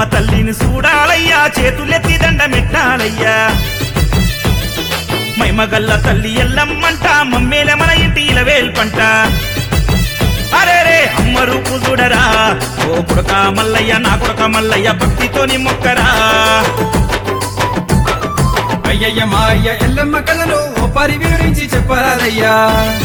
ఎల్లమ్మ తల్లిని చూడాలయ్యా చేతులెత్తి దండమెట్టాలయ్యా మైమగల్ల తల్లి ఎల్లమ్మంట మమ్మేల మన ఇంటి ఇలవేల్పంట అరే రే అమ్మ రూపు చూడరా ఓ కుడక మల్లయ్య నా కుడక మల్లయ్య భక్తితోని మొక్కరా అయ్యయ్య మా అయ్య ఎల్లమ్మ కథను ఓ పరి వివరించి చెప్పరాదయ్యా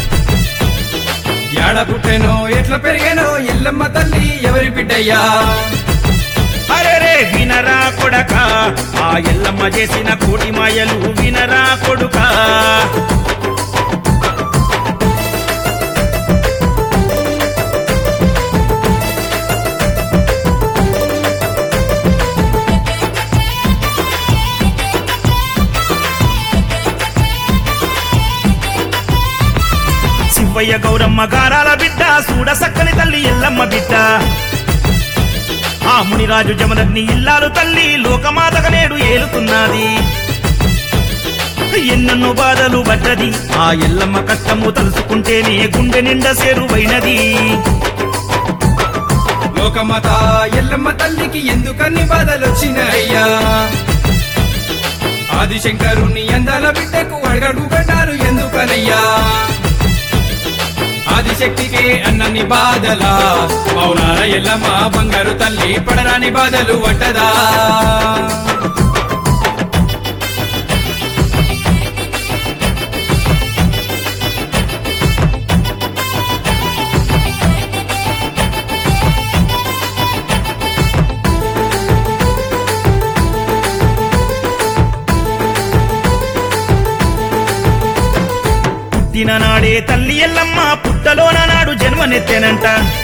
ఏడ పుట్టెనో ఎట్లా పెరిగానో ఎల్లమ్మ తల్లి ఎవరి బిడ్డయ్యా అరే రే వినరా కొడక ఆ ఎల్లమ్మ చేసిన కోటి మాయలు వినరా కొడుక శివయ్య గౌరమ్మ గారాల బిడ్డ చూడ సక్కని తల్లి ఎల్లమ్మ బిడ్డ ఆ మునిరాజు జమదగ్ని ఇల్లాలు తల్లి లోకమాతక నేడు ఏలుతున్నది ఎన్నెన్నో బాధలు పడ్డది ఆ ఎల్లమ్మ కష్టము తలుసుకుంటేనే గుండె నిండా సేరువైనది లోకమత ఎల్లమ్మ తల్లికి ఎందుకన్ని బాధలు వచ్చినాయ్యా ఆదిశంకరుని అందాల బిడ్డకు అడగడు గడ్డాలు ఎందుకనయ్యా ఆదిశక్తికే అన్నన్ని బాధలా పౌనాల ఎల్లమ్మ బంగారు తల్లి పడరాని బాధలు పడ్డదా పుట్టిన నాడే తల్లి ఎల్లమ్మ పుట్టలోన నాడు జన్మనెత్తెనంట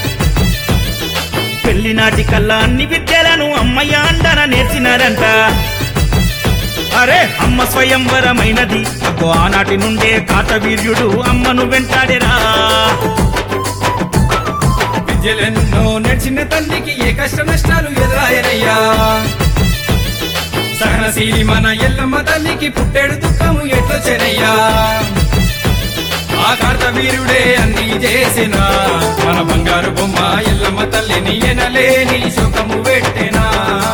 పెళ్లి నాటి కల్లా అన్ని విద్యలను అమ్మయ్య అండన నేర్చినారంట అరే అమ్మ స్వయంవరమైనది అగ్గో ఆనాటి నుండే కాటవీర్యుడు అమ్మను వెంటాడేరా విద్యలెన్నో నేర్చిన తల్లికి ఏ కష్ట నష్టాలు ఎదురాయనయ్యా సహనశీలి మన ఎల్లమ్మ తల్లికి పుట్టెడు దుఃఖము ఎట్లొచ్చెనయ్యా ఆ కార్త వీరుడే అన్ని చేసిన మన బంగారు బొమ్మ ఎల్లమ్మ తల్లిని ఎనలేని శోకము పెట్టెనా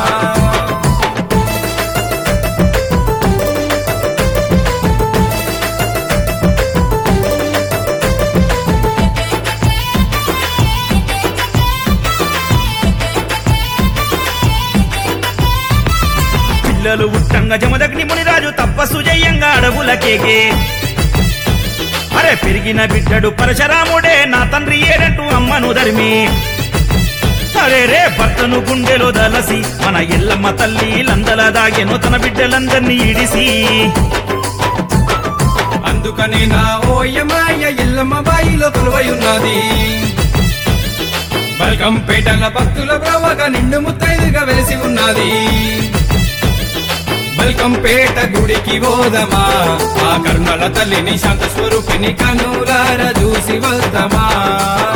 పిల్లలు ఉట్టంగా జమదగ్ని మునిరాజు తపస్సు జయంగా అడవులకేగే అరే పెరిగిన బిడ్డడు పరశరాముడే నా తండ్రి ఏడంటూ అమ్మను ధర్మి అరే రే భర్తను గుండెలో దలసి మన ఎల్లమ్మ తల్లి లందల దాగెను తన బిడ్డలందరినీ ఇడిసి అందుకనే నా ఓయమాయ ఎల్లమ్మ బాయిలో కొలువై ఉన్నది బల్కంపేటల భక్తుల ప్రవక నిండు ముత్తైదుగా వెలిసి ఉన్నది బల్కంపేట గుడికి పోదమా ఆ కర్మల తల్లిని శాంత స్వరూపిణి కనులార చూసి వద్దమా